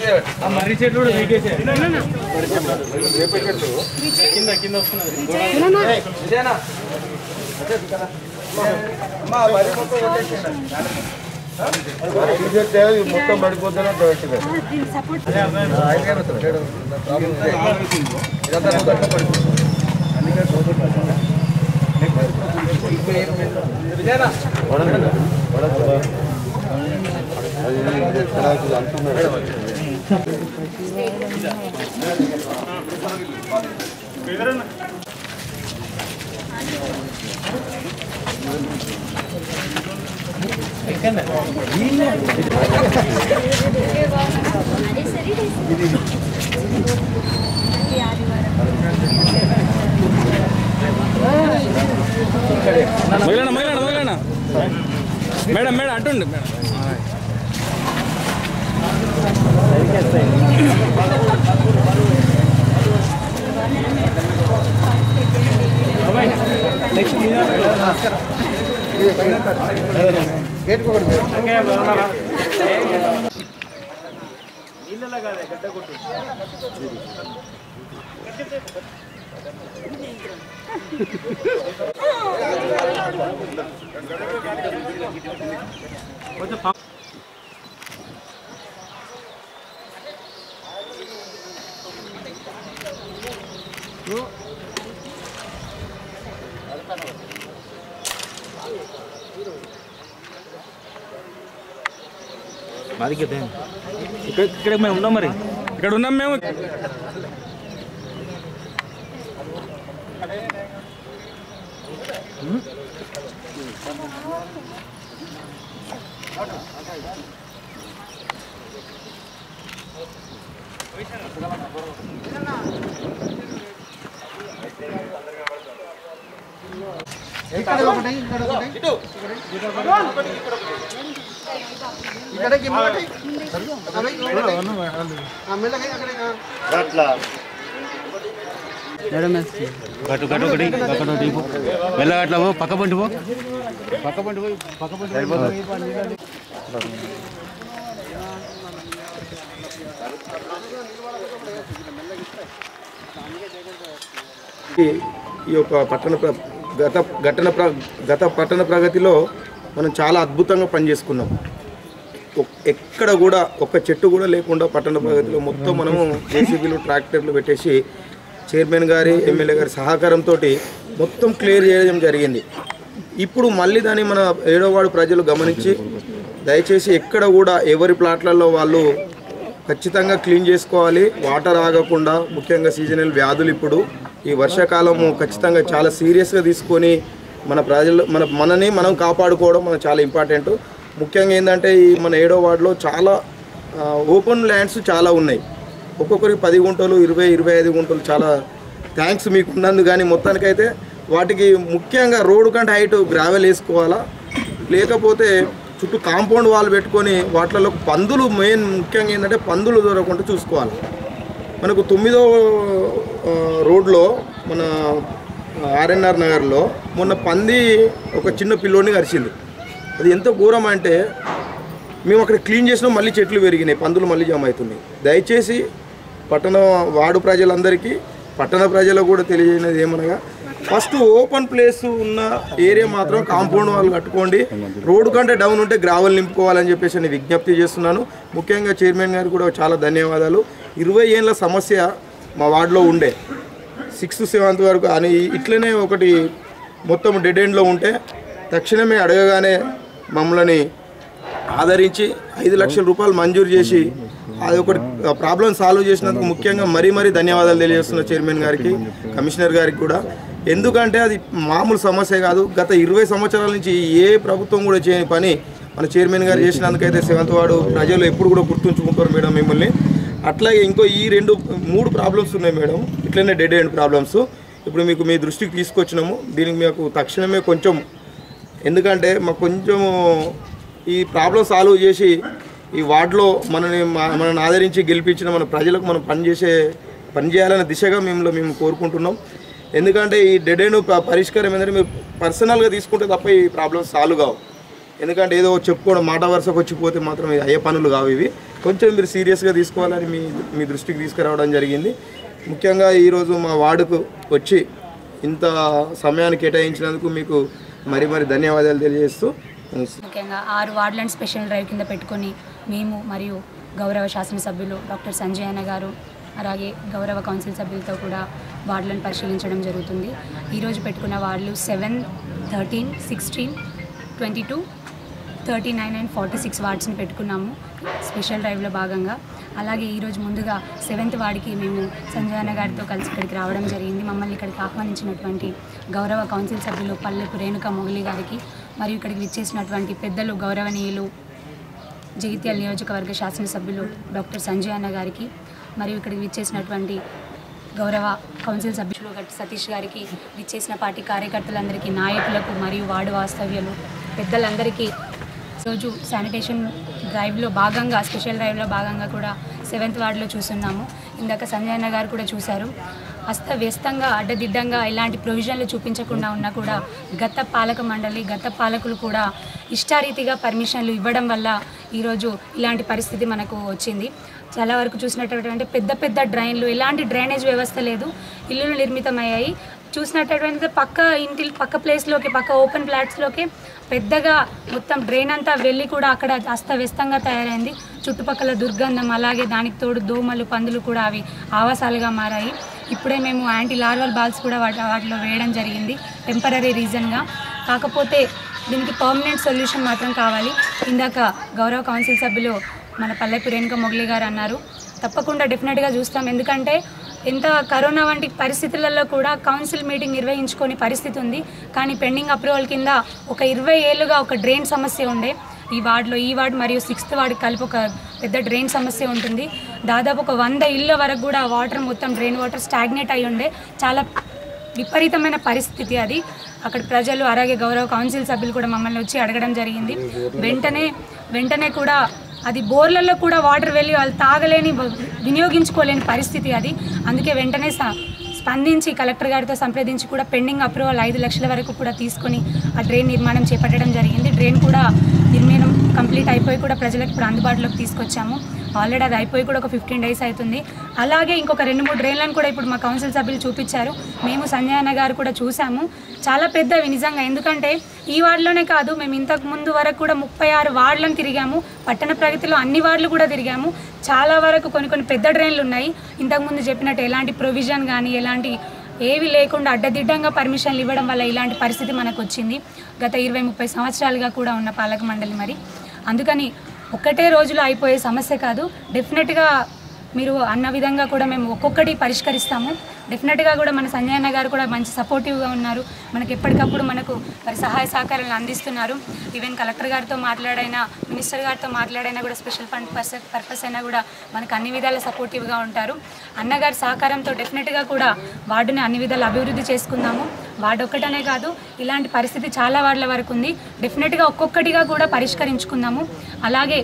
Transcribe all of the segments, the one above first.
మర్రి చెట్లు కూడా వీకేసే కింద కింద వస్తున్నది మొత్తం పడిపోతేనే దీని సపోర్ట్ అదే సరే అది ఆదివారం మొదలైనా మొదలైనా మొదలైనా మేడం మేడం అటుండి మేడం ఇక్కడ ఇక్కడ మేము ఉన్నాం మరి ఇక్కడ ఉన్నాం మేము గట్టు గట్టు ఒకటి గట్టు ఒకటి పో. వెళ్ళగట్ల పో పక్క పంటి పో పక్క పంటి పోయి పక్క పంటి ఈ- ఈ యొక్క పట్టణ ప్ర గత ఘటన ప్ర గత పట్టణ ప్రగతిలో మనం చాలా అద్భుతంగా పనిచేసుకున్నాం ఒక్- ఎక్కడ కూడా ఒక్క చెట్టు కూడా లేకుండా పట్టణ ప్రగతిలో మొత్తం మనము జేసీబీలు ట్రాక్టర్లు పెట్టేసి చైర్మన్ గారి ఎమ్మెల్యే గారి సహకారంతో మొత్తం క్లియర్ చేయడం జరిగింది ఇప్పుడు మళ్ళీ దాన్ని మన ఏడోవాడు ప్రజలు గమనించి దయచేసి ఎక్కడ కూడా ఎవరి ప్లాట్లలో వాళ్ళు ఖచ్చితంగా క్లీన్ చేసుకోవాలి వాటర్ ఆగకుండా ముఖ్యంగా సీజనల్ వ్యాధులు ఇప్పుడు ఈ వర్షాకాలము ఖచ్చితంగా చాలా సీరియస్గా తీసుకొని మన ప్రజలు మన మనని మనం కాపాడుకోవడం మనకు చాలా ఇంపార్టెంట్ ముఖ్యంగా ఏంటంటే ఈ మన ఏడో వార్డులో చాలా ఆ, ఓపెన్ ల్యాండ్స్ చాలా ఉన్నాయి ఒక్కొక్కరికి పది గుంటలు ఇరవై ఇరవై ఐదు గుంటలు చాలా థ్యాంక్స్ మీకు ఉన్నందు కానీ మొత్తానికైతే వాటికి ముఖ్యంగా రోడ్డు కంటే హైట్ గ్రావెల్ వేసుకోవాలా లేకపోతే చుట్టూ కాంపౌండ్ వాల్ పెట్టుకొని వాటిలలో పందులు మెయిన్ ముఖ్యంగా ఏంటంటే పందులు దొరకకుండా చూసుకోవాలి మనకు తొమ్మిదో ఆ, రోడ్లో మన ఆర్ఎన్ఆర్ నగర్లో మొన్న పంది ఒక చిన్న పిల్లోని కరిచింది అది ఎంత ఘోరం అంటే మేము అక్కడ క్లీన్ చేసినాం మళ్ళీ చెట్లు పెరిగినాయి పందులు మళ్ళీ జమ అవుతున్నాయి దయచేసి పట్టణ వార్డు ప్రజలందరికీ పట్టణ ప్రజలకు కూడా తెలియజేయనది ఏమనగా ఫస్ట్ ఓపెన్ ప్లేస్ ఉన్న ఏరియా మాత్రం కాంపౌండ్ వాళ్ళు కట్టుకోండి రోడ్డు కంటే డౌన్ ఉంటే గ్రావెల్ నింపుకోవాలని చెప్పేసి నేను విజ్ఞప్తి చేస్తున్నాను ముఖ్యంగా చైర్మన్ గారు కూడా చాలా ధన్యవాదాలు ఇరవై ఏళ్ళ సమస్య మా వార్డులో ఉండే సిక్స్త్ సెవెంత్ వరకు అని ఇట్లనే ఒకటి మొత్తం డెడ్ ఎండ్లో ఉంటే తక్షణమే అడగగానే మమ్మల్ని ఆదరించి ఐదు లక్షల రూపాయలు మంజూరు చేసి అది ఒకటి ప్రాబ్లం సాల్వ్ చేసినందుకు ముఖ్యంగా మరీ మరీ ధన్యవాదాలు తెలియజేస్తున్న చైర్మన్ గారికి కమిషనర్ గారికి కూడా ఎందుకంటే అది మామూలు సమస్య కాదు గత ఇరవై సంవత్సరాల నుంచి ఏ ప్రభుత్వం కూడా చేయని పని మన చైర్మన్ గారు చేసినందుకైతే సెవెంత్ వార్డు ప్రజలు ఎప్పుడు కూడా గుర్తుంచుకుంటారు మేడం మిమ్మల్ని అట్లాగే ఇంకో ఈ రెండు మూడు ప్రాబ్లమ్స్ ఉన్నాయి మేడం ఇట్లనే డెడ్ ఎండ్ ప్రాబ్లమ్స్ ఇప్పుడు మీకు మీ దృష్టికి తీసుకొచ్చినాము దీనికి మీకు తక్షణమే కొంచెం ఎందుకంటే మాకు కొంచెం ఈ ప్రాబ్లం సాల్వ్ చేసి ఈ వార్డులో మనని మా- మనల్ని ఆదరించి గెలిపించిన మన ప్రజలకు మనం పనిచేసే పనిచేయాలనే దిశగా మేము మేము కోరుకుంటున్నాం ఎందుకంటే ఈ డెడ్ ఎండ్ ప- పరిష్కారం ఏంటంటే మీరు పర్సనల్గా తీసుకుంటే తప్ప ఈ ప్రాబ్లమ్ సాల్వ్ కావు ఎందుకంటే ఏదో చెప్పుకోవడం మాట వరుసకు వచ్చిపోతే మాత్రం ఇది అయ్యే పనులు కావు ఇవి కొంచెం మీరు సీరియస్గా తీసుకోవాలని మీ మీ దృష్టికి తీసుకురావడం జరిగింది ముఖ్యంగా ఈరోజు మా వార్డుకు వచ్చి ఇంత సమయాన్ని కేటాయించినందుకు మీకు మరి మరి ధన్యవాదాలు తెలియజేస్తూ ముఖ్యంగా ఆరు వార్డులను స్పెషల్ డ్రైవ్ కింద పెట్టుకొని మేము మరియు గౌరవ శాసనసభ్యులు డాక్టర్ సంజయ్ అన్న గారు అలాగే గౌరవ కౌన్సిల్ సభ్యులతో కూడా వార్డులను పరిశీలించడం జరుగుతుంది ఈరోజు పెట్టుకున్న వార్డులు seven thirteen sixteen twenty two thirty nine and forty six వార్డ్స్ని పెట్టుకున్నాము స్పెషల్ డ్రైవ్లో భాగంగా అలాగే ఈరోజు ముందుగా సెవెంత్ వార్డుకి మేము సంజయ్ అన్న గారితో కలిసి ఇక్కడికి రావడం జరిగింది మమ్మల్ని ఇక్కడికి ఆహ్వానించినటువంటి గౌరవ కౌన్సిల్ సభ్యులు పల్లెపు రేణుక మొగలి గారికి మరియు ఇక్కడికి విచ్చేసినటువంటి పెద్దలు గౌరవనీయులు జగిత్యాల నియోజకవర్గ శాసనసభ్యులు డాక్టర్ సంజయ్ అన్న గారికి మరియు ఇక్కడికి విచ్చేసినటువంటి గౌరవ కౌన్సిల్ సభ్యులు గట్టి సతీష్ గారికి విచ్చేసిన పార్టీ కార్యకర్తలందరికీ నాయకులకు మరియు వార్డు వాస్తవ్యులు పెద్దలందరికీ రోజు శానిటేషన్ డ్రైవ్లో భాగంగా స్పెషల్ డ్రైవ్లో భాగంగా కూడా సెవెంత్ వార్డులో చూస్తున్నాము ఇందాక సంజయ్ అన్న గారు కూడా చూశారు అస్తవ్యస్తంగా అడ్డదిడ్డంగా ఎలాంటి ప్రొవిజన్లు చూపించకుండా ఉన్నా కూడా గత పాలక మండలి గత పాలకులు కూడా ఇష్టారీతిగా పర్మిషన్లు ఇవ్వడం వల్ల ఈరోజు ఇలాంటి పరిస్థితి మనకు వచ్చింది చాలా వరకు చూసినటువంటి పెద్ద పెద్ద డ్రైన్లు ఎలాంటి డ్రైనేజ్ వ్యవస్థ లేదు ఇల్లులు నిర్మితమయ్యాయి చూసినట్టయితే పక్క ఇంటి పక్క ప్లేస్లోకి పక్క ఓపెన్ ఫ్లాట్స్లోకి పెద్దగా మొత్తం డ్రైన్ అంతా వెళ్ళి కూడా అక్కడ అస్తవ్యస్తంగా తయారైంది చుట్టుపక్కల దుర్గంధం అలాగే దానికి తోడు దోమలు పందులు కూడా అవి ఆవాసాలుగా మారాయి ఇప్పుడే మేము యాంటీ లార్వల్ బాల్స్ కూడా వాటి వాటిలో వేయడం జరిగింది టెంపరీ రీజన్గా కాకపోతే దీనికి పర్మనెంట్ సొల్యూషన్ మాత్రం కావాలి ఇందాక గౌరవ కౌన్సిల్ సభ్యులు మన పల్లెపు రేణుక మొగలి గారు అన్నారు తప్పకుండా డెఫినెట్గా చూస్తాం ఎందుకంటే ఎంత కరోనా వంటి పరిస్థితులలో కూడా కౌన్సిల్ మీటింగ్ నిర్వహించుకొని పరిస్థితి ఉంది కానీ పెండింగ్ అప్రూవల్ కింద ఒక ఇరవై ఏళ్ళుగా ఒక డ్రైన్ సమస్య ఉండే ఈ వార్డులో ఈ వార్డు మరియు సిక్స్త్ వార్డు కలిపి ఒక పెద్ద డ్రైన్ సమస్య ఉంటుంది దాదాపు ఒక వంద ఇళ్ళ వరకు కూడా వాటర్ మొత్తం డ్రైన్ వాటర్ స్టాగ్నేట్ అయి ఉండే చాలా విపరీతమైన పరిస్థితి అది అక్కడ ప్రజలు అలాగే గౌరవ కౌన్సిల్ సభ్యులు కూడా మమ్మల్ని వచ్చి అడగడం జరిగింది వెంటనే వెంటనే కూడా అది బోర్లలో కూడా వాటర్ వెళ్ళి వాళ్ళు తాగలేని వినియోగించుకోలేని పరిస్థితి అది అందుకే వెంటనే స- స్పందించి కలెక్టర్ గారితో సంప్రదించి కూడా పెండింగ్ అప్రూవల్ ఐదు లక్షల వరకు కూడా తీసుకొని ఆ డ్రైన్ నిర్మాణం చేపట్టడం జరిగింది డ్రైన్ కూడా నిర్మాణం కంప్లీట్ అయిపోయి కూడా ప్రజలకు ఇప్పుడు అందుబాటులోకి తీసుకొచ్చాము ఆల్రెడీ అది అయిపోయి కూడా ఒక ఫిఫ్టీన్ డేస్ అవుతుంది అలాగే ఇంకొక రెండు మూడు డ్రైన్లను కూడా ఇప్పుడు మా కౌన్సిల్ సభ్యులు చూపించారు మేము సంజయ్ అన్న గారు కూడా చూసాము చాలా పెద్దవి నిజంగా ఎందుకంటే ఈ వార్డులోనే కాదు మేము ఇంతకు ముందు వరకు కూడా ముప్పై ఆరు వార్డులను తిరిగాము పట్టణ ప్రగతిలో అన్ని వార్డులు కూడా తిరిగాము చాలా వరకు కొన్ని కొన్ని పెద్ద డ్రైన్లు ఉన్నాయి ఇంతకుముందు చెప్పినట్టు ఎలాంటి ప్రొవిజన్ కానీ ఎలాంటి ఏవి లేకుండా అడ్డదిడ్డంగా పర్మిషన్లు ఇవ్వడం వల్ల ఇలాంటి పరిస్థితి మనకు వచ్చింది గత ఇరవై ముప్పై సంవత్సరాలుగా కూడా ఉన్న పాలక మండలి మరి అందుకని ఒక్కటే రోజులో అయిపోయే సమస్య కాదు డెఫినెట్గా మీరు అన్న విధంగా కూడా మేము ఒక్కొక్కటి పరిష్కరిస్తాము డెఫినెట్గా కూడా మన సంజయ్ అన్న గారు కూడా మంచి సపోర్టివ్గా ఉన్నారు మనకి ఎప్పటికప్పుడు మనకు వారి సహాయ సహకారాలను అందిస్తున్నారు ఈవెన్ కలెక్టర్ గారితో మాట్లాడైనా మినిస్టర్ గారితో మాట్లాడైనా కూడా స్పెషల్ ఫండ్ పర్స- పర్పస్ అయినా కూడా మనకు అన్ని విధాల సపోర్టివ్గా ఉంటారు అన్నగారి సహకారంతో డెఫినెట్గా కూడా వార్డుని అన్ని విధాలు అభివృద్ధి చేసుకుందాము వార్డు ఒక్కటనే కాదు ఇలాంటి పరిస్థితి చాలా వార్డుల వరకు ఉంది డెఫినెట్గా ఒక్కొక్కటిగా కూడా పరిష్కరించుకుందాము అలాగే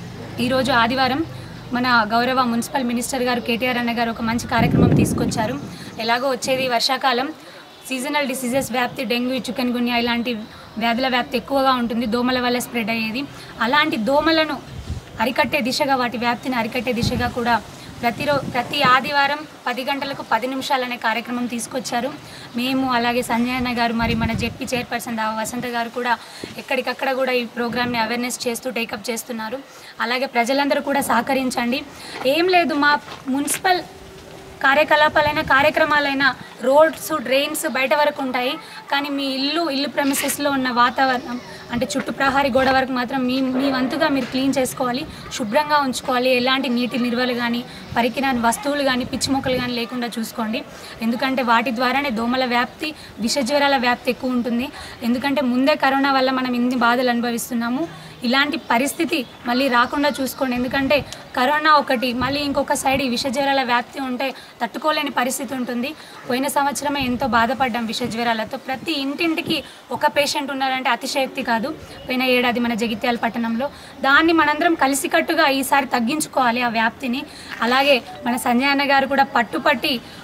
ఈరోజు ఆదివారం మన గౌరవ మున్సిపల్ మినిస్టర్ గారు కేటీఆర్ అన్న గారు ఒక మంచి కార్యక్రమం తీసుకొచ్చారు ఎలాగో వచ్చేది వర్షాకాలం సీజనల్ డిసీజెస్ వ్యాప్తి డెంగ్యూ చికెన్ గున్యా ఇలాంటి వ్యాధుల వ్యాప్తి ఎక్కువగా ఉంటుంది దోమల వల్ల స్ప్రెడ్ అయ్యేది అలాంటి దోమలను అరికట్టే దిశగా వాటి వ్యాప్తిని అరికట్టే దిశగా కూడా ప్రతిరో ప్రతి ఆదివారం పది గంటలకు పది నిమిషాలు అనే కార్యక్రమం తీసుకొచ్చారు మేము అలాగే సంజయ్ అన్న గారు మరి మన జెడ్పీ చైర్పర్సన్ దావ వసంత గారు కూడా ఎక్కడికక్కడ కూడా ఈ ప్రోగ్రామ్ని అవేర్నెస్ చేస్తూ టేకప్ చేస్తున్నారు అలాగే ప్రజలందరూ కూడా సహకరించండి ఏం లేదు మా మున్సిపల్ కార్యకలాపాలైనా కార్యక్రమాలైనా రోడ్స్ డ్రైన్స్ బయట వరకు ఉంటాయి కానీ మీ ఇల్లు ఇల్లు ప్రెమిసెస్లో ఉన్న వాతావరణం అంటే చుట్టూ ప్రహారీ గోడ వరకు మాత్రం మీ మీ వంతుగా మీరు క్లీన్ చేసుకోవాలి శుభ్రంగా ఉంచుకోవాలి ఎలాంటి నీటి నిల్వలు కానీ పరికిరాని వస్తువులు కానీ పిచ్చి మొక్కలు కానీ లేకుండా చూసుకోండి ఎందుకంటే వాటి ద్వారానే దోమల వ్యాప్తి విష జ్వరాల వ్యాప్తి ఎక్కువ ఉంటుంది ఎందుకంటే ముందే కరోనా వల్ల మనం ఇన్ని బాధలు అనుభవిస్తున్నాము ఇలాంటి పరిస్థితి మళ్ళీ రాకుండా చూసుకోండి ఎందుకంటే కరోనా ఒకటి మళ్ళీ ఇంకొక సైడ్ ఈ విష జ్వరాల వ్యాప్తి ఉంటే తట్టుకోలేని పరిస్థితి ఉంటుంది పోయిన సంవత్సరమే ఎంతో బాధపడ్డాం విష జ్వరాలతో ప్రతి ఇంటింటికి ఒక పేషెంట్ ఉన్నారంటే అతిశయోక్తి కాదు పోయిన ఏడాది మన జగిత్యాల పట్టణంలో దాన్ని మనందరం కలిసికట్టుగా ఈసారి తగ్గించుకోవాలి ఆ వ్యాప్తిని అలాగే మన సంజయ్ అన్న గారు కూడా పట్టుపట్టి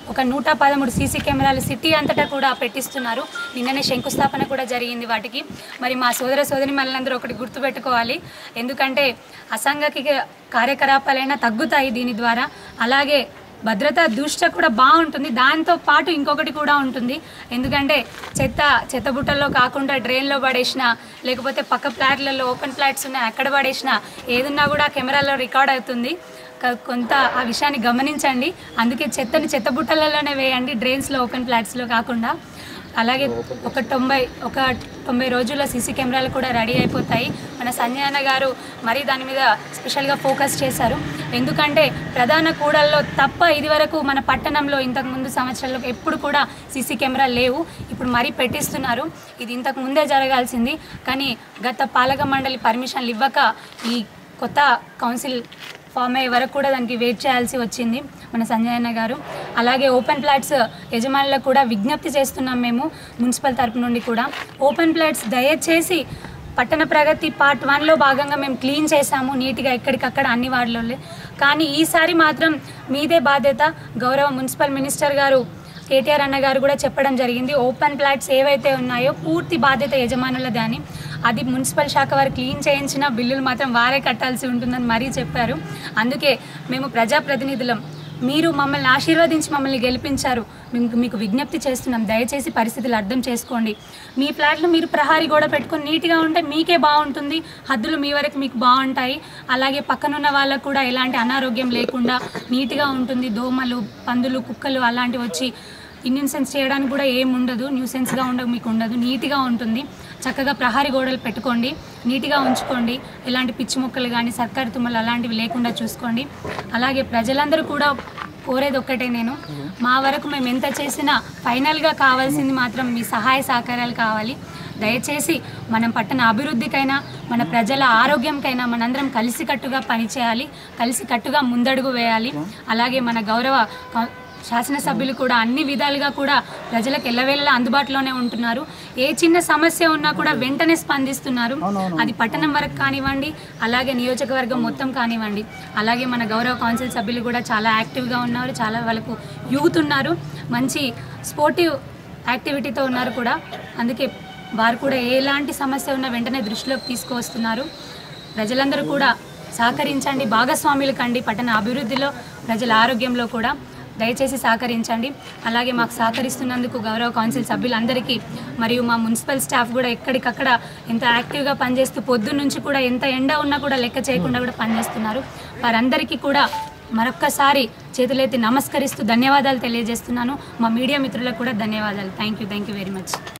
ఒక నూట పదమూడు సీసీ కెమెరాలు సిటీ అంతటా కూడా పెట్టిస్తున్నారు నిన్ననే శంకుస్థాపన కూడా జరిగింది వాటికి మరి మా సోదర సోదరి మనందరూ ఒకటి గుర్తుపెట్టుకోవాలి ఎందుకంటే అసంఘిక కార్యకలాపాలైనా తగ్గుతాయి దీని ద్వారా అలాగే భద్రతా దృష్ట్యా కూడా బాగుంటుంది దాంతో పాటు ఇంకొకటి కూడా ఉంటుంది ఎందుకంటే చెత్త చెత్త బుట్టల్లో కాకుండా డ్రైన్లో పడేసిన లేకపోతే పక్క ఫ్లాట్లలో ఓపెన్ ఫ్లాట్స్ ఉన్నాయి అక్కడ పడేసిన ఏదున్నా కూడా కెమెరాలో రికార్డ్ అవుతుంది క- కొంత ఆ విషయాన్ని గమనించండి అందుకే చెత్తని చెత్త బుట్టలలోనే వేయండి డ్రైన్స్లో ఓపెన్ ఫ్లాట్స్లో కాకుండా అలాగే ఒక తొంభై ఒక తొంభై రోజుల్లో సీసీ కెమెరాలు కూడా రెడీ అయిపోతాయి మన సంజయ్ అన్న గారు మరీ దాని మీద స్పెషల్గా ఫోకస్ చేశారు ఎందుకంటే ప్రధాన కూడల్లో తప్ప ఇదివరకు మన పట్టణంలో ఇంతకుముందు సంవత్సరాల్లో ఎప్పుడు కూడా సీసీ కెమెరాలు లేవు ఇప్పుడు మరీ పెట్టిస్తున్నారు ఇది ఇంతకు ముందే జరగాల్సింది కానీ గత పాలక మండలి పర్మిషన్లు ఇవ్వక ఈ కొత్త కౌన్సిల్ ఫామ్ అయ్యే వరకు కూడా దానికి వెయిట్ చేయాల్సి వచ్చింది మన సంజయ్ అన్న గారు అలాగే ఓపెన్ ప్లాట్స్ యజమానులకు కూడా విజ్ఞప్తి చేస్తున్నాం మేము మున్సిపల్ తరపు నుండి కూడా ఓపెన్ ప్లాట్స్ దయచేసి పట్టణ ప్రగతి పార్ట్ వన్లో భాగంగా మేము క్లీన్ చేసాము నీట్గా ఎక్కడికక్కడ అన్ని వార్డులలో కానీ ఈసారి మాత్రం మీదే బాధ్యత గౌరవ మున్సిపల్ మినిస్టర్ గారు కేటీఆర్ అన్న గారు కూడా చెప్పడం జరిగింది ఓపెన్ ప్లాట్స్ ఏవైతే ఉన్నాయో పూర్తి బాధ్యత యజమానులదే అని అది మున్సిపల్ శాఖ వారు క్లీన్ చేయించిన బిల్లులు మాత్రం వారే కట్టాల్సి ఉంటుందని మరీ చెప్పారు అందుకే మేము ప్రజాప్రతినిధులం మీరు మమ్మల్ని ఆశీర్వదించి మమ్మల్ని గెలిపించారు మేము మీకు విజ్ఞప్తి చేస్తున్నాం దయచేసి పరిస్థితులు అర్థం చేసుకోండి మీ ఫ్లాట్లు మీరు ప్రహారీ గోడ పెట్టుకొని నీట్గా ఉంటే మీకే బాగుంటుంది హద్దులు మీ వరకు మీకు బాగుంటాయి అలాగే పక్కనున్న వాళ్ళకు కూడా ఎలాంటి అనారోగ్యం లేకుండా నీట్గా ఉంటుంది దోమలు పందులు కుక్కలు అలాంటివి వచ్చి ఇన్యూసెన్స్ చేయడానికి కూడా ఏం ఉండదు న్యూసెన్స్గా ఉండ మీకు ఉండదు నీట్గా ఉంటుంది చక్కగా ప్రహారీ గోడలు పెట్టుకోండి నీట్గా ఉంచుకోండి ఎలాంటి పిచ్చి మొక్కలు కానీ సర్కారు తుమ్మలు అలాంటివి లేకుండా చూసుకోండి అలాగే ప్రజలందరూ కూడా కోరేది ఒక్కటే నేను మా వరకు మేము ఎంత చేసినా ఫైనల్గా కావాల్సింది మాత్రం మీ సహాయ సహకారాలు కావాలి దయచేసి మనం పట్టణ అభివృద్ధికైనా మన ప్రజల ఆరోగ్యంకైనా మనందరం కలిసికట్టుగా పనిచేయాలి కలిసికట్టుగా ముందడుగు వేయాలి అలాగే మన గౌరవ కౌ- శాసనసభ్యులు కూడా అన్ని విధాలుగా కూడా ప్రజలకు ఎల్లవేళలా అందుబాటులోనే ఉంటున్నారు ఏ చిన్న సమస్య ఉన్నా కూడా వెంటనే స్పందిస్తున్నారు అది పట్టణం వరకు కానివ్వండి అలాగే నియోజకవర్గం మొత్తం కానివ్వండి అలాగే మన గౌరవ కౌన్సిల్ సభ్యులు కూడా చాలా యాక్టివ్గా ఉన్నారు చాలా వాళ్ళకు యూత్ ఉన్నారు మంచి స్పోర్టివ్ యాక్టివిటీతో ఉన్నారు కూడా అందుకే వారు కూడా ఎలాంటి సమస్య ఉన్నా వెంటనే దృష్టిలోకి తీసుకువస్తున్నారు ప్రజలందరూ కూడా సహకరించండి భాగస్వాములు కండి పట్టణ అభివృద్ధిలో ప్రజల ఆరోగ్యంలో కూడా దయచేసి సహకరించండి అలాగే మాకు సహకరిస్తున్నందుకు గౌరవ కౌన్సిల్ సభ్యులందరికీ మరియు మా మున్సిపల్ స్టాఫ్ కూడా ఎక్కడికక్కడ ఎంత యాక్టివ్గా పనిచేస్తూ పొద్దున్న నుంచి కూడా ఎంత ఎండ ఉన్నా కూడా లెక్క చేయకుండా కూడా పనిచేస్తున్నారు వారందరికీ కూడా మరొక్కసారి చేతులెత్తి నమస్కరిస్తూ ధన్యవాదాలు తెలియజేస్తున్నాను మా మీడియా మిత్రులకు కూడా ధన్యవాదాలు thank you thank you very much